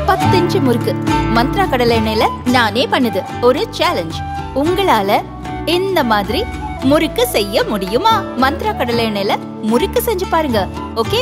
பத்து இன்ச்சு முறுக்கு மந்த்ரா கடலை எண்ணெயில நானே பண்ணுது ஒரு சேலஞ்ச் உங்களால இந்த மாதிரி முறுக்கு செய்ய முடியுமா மந்த்ரா கடலை எண்ணெயில முறுக்கு செஞ்சு பாருங்க ஓகே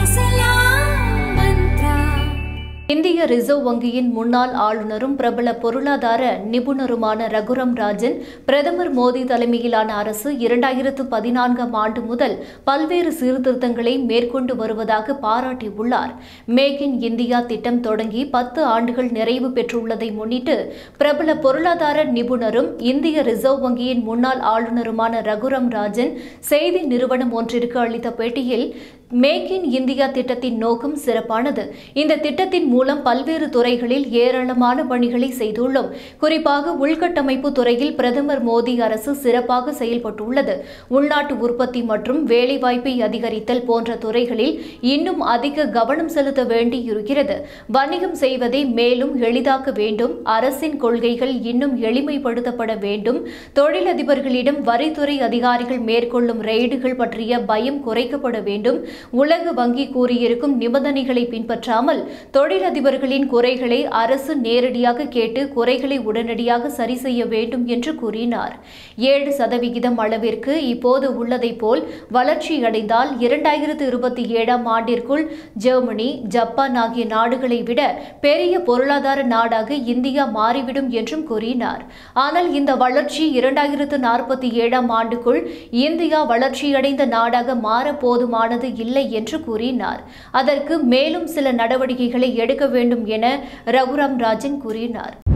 இந்திய ரிசர்வ் வங்கியின் முன்னாள் ஆளுநரும் பிரபல பொருளாதார நிபுணருமான ரகுரம் ராஜன் பிரதமர் மோடி தலைமையிலான அரசு இரண்டாயிரத்து பதினான்காம் ஆண்டு முதல் பல்வேறு சீர்திருத்தங்களை மேற்கொண்டு வருவதாக பாராட்டியுள்ளார் மேக் இன் இந்தியா திட்டம் தொடங்கி பத்து ஆண்டுகள் நிறைவு பெற்றுள்ளதை முன்னிட்டு பிரபல பொருளாதார நிபுணரும் இந்திய ரிசர்வ் வங்கியின் முன்னாள் ஆளுநருமான ரகுரம் ராஜன் செய்தி நிறுவனம் ஒன்றிற்கு அளித்த பேட்டியில் மேக் இன் இந்தியா திட்டத்தின் நோக்கம் சிறப்பானது இந்த திட்டத்தின் மூலம் பல்வேறு துறைகளில் ஏராளமான பணிகளை செய்துள்ளோம் குறிப்பாக உள்கட்டமைப்பு துறையில் பிரதமர் மோடி அரசு சிறப்பாக செயல்பட்டுள்ளது உள்நாட்டு உற்பத்தி மற்றும் வேலைவாய்ப்பை அதிகரித்தல் போன்ற துறைகளில் இன்னும் அதிக கவனம் செலுத்த வேண்டியிருக்கிறது வணிகம் செய்வதை மேலும் எளிதாக்க வேண்டும் அரசின் கொள்கைகள் இன்னும் எளிமைப்படுத்தப்பட வேண்டும் தொழிலதிபர்களிடம் வரித்துறை அதிகாரிகள் மேற்கொள்ளும் ரெய்டுகள் பற்றிய பயம் குறைக்கப்பட வேண்டும் உலக வங்கி கூறியிருக்கும் நிபந்தனைகளை பின்பற்றாமல் தொழிலதிபர்களின் குறைகளை அரசு நேரடியாக கேட்டு குறைகளை உடனடியாக சரி செய்ய வேண்டும் என்று கூறினார் ஏழு சதவிகிதம் அளவிற்கு இப்போது உள்ளதைப் போல் வளர்ச்சியடைந்தால் இரண்டாயிரத்து இருபத்தி ஏழாம் ஆண்டிற்குள் ஜெர்மனி ஜப்பான் ஆகிய நாடுகளை விட பெரிய பொருளாதார நாடாக இந்தியா மாறிவிடும் என்றும் கூறினார் ஆனால் இந்த வளர்ச்சி இரண்டாயிரத்து நாற்பத்தி ஏழாம் ஆண்டுக்குள் இந்தியா வளர்ச்சியடைந்த நாடாக மாற போதுமானது இல்லை என்று கூறினார் அதற்கு மேலும் சில நடவடிக்கைகளை எடுக்க வேண்டும் என ரகுராம் ராஜன் கூறினார்